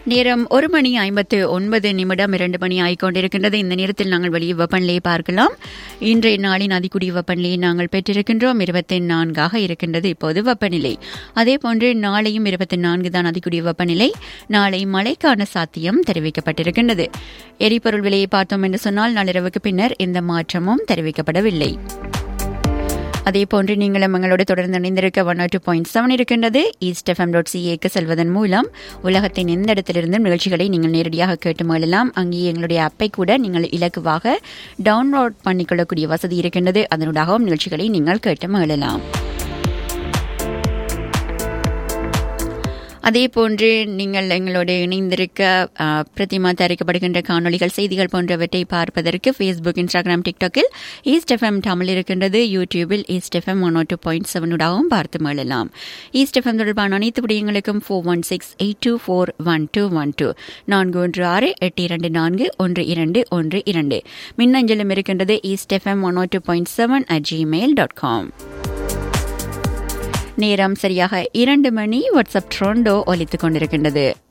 நேரம் ஒரு மணி ஐம்பத்து ஒன்பது நிமிடம் இரண்டு மணி ஆகிக்கொண்டிருக்கின்றது இந்த நேரத்தில் நாங்கள் வெளியே வெப்பநிலையை பார்க்கலாம் இன்றைய நாளின் அதிகுடி வெப்பநிலையை நாங்கள் பெற்றிருக்கின்றோம் இருபத்தி நான்காக இருக்கின்றது இப்போது வெப்பநிலை அதே போன்று நாளையும் இருபத்தி நான்கு தான் அதிகுடி வெப்பநிலை நாளை மழைக்கான சாத்தியம் தெரிவிக்கப்பட்டிருக்கின்றது எரிபொருள் விலையை பார்த்தோம் என்று சொன்னால் நள்ளிரவுக்கு பின்னர் எந்த மாற்றமும் தெரிவிக்கப்படவில்லை அதே போன்று நீங்களும் எங்களோடு தொடர்ந்து இணைந்திருக்க ஒன் டூ பாயிண்ட் செவன் இருக்கின்றது ஈஸ்ட் எஃப்எம் டாட் சிஏக்கு செல்வதன் மூலம் உலகத்தின் எந்த இடத்திலிருந்தும் நிகழ்ச்சிகளை நீங்கள் நேரடியாக கேட்டு மகிழலாம் அங்கேயே எங்களுடைய அப்பை கூட நீங்கள் இலக்குவாக டவுன்லோட் பண்ணிக்கொள்ளக்கூடிய வசதி இருக்கின்றது அதனூடாகவும் நிகழ்ச்சிகளை நீங்கள் கேட்டு மகிழலாம் அதே போன்று நீங்கள் எங்களோடு இணைந்திருக்க அஹ், பிரதிமா தயாரிக்கப்படுகின்ற காணொளிகள் செய்திகள் போன்றவற்றை பார்ப்பதற்கு ஃபேஸ்புக் இன்ஸ்டாகிராம் டிக்டாக்கில் ஈஸ்ட் எஃப்எம் தமிழ் இருக்கின்றது யூடியூபில் east FM one two point செவனுடாகவும் பார்த்து மகிழலாம் ஈஸ்ட் எஃப்எம் தொடர்பான அனைத்து விடயங்களுக்கும் four one six eight two four one two one two நான்கு ஒன்று ஆறு எட்டு இரண்டு நான்கு ஒன்று இரண்டு ஒன்று இரண்டு மின்னஞ்சலும் இருக்கின்றது east FM one two point seven at Gmail dot com நேரம் சரியாக இரண்டு மணி வாட்ஸ்அப் ட்ரோண்டோ ஒலித்துக் கொண்டிருக்கின்றது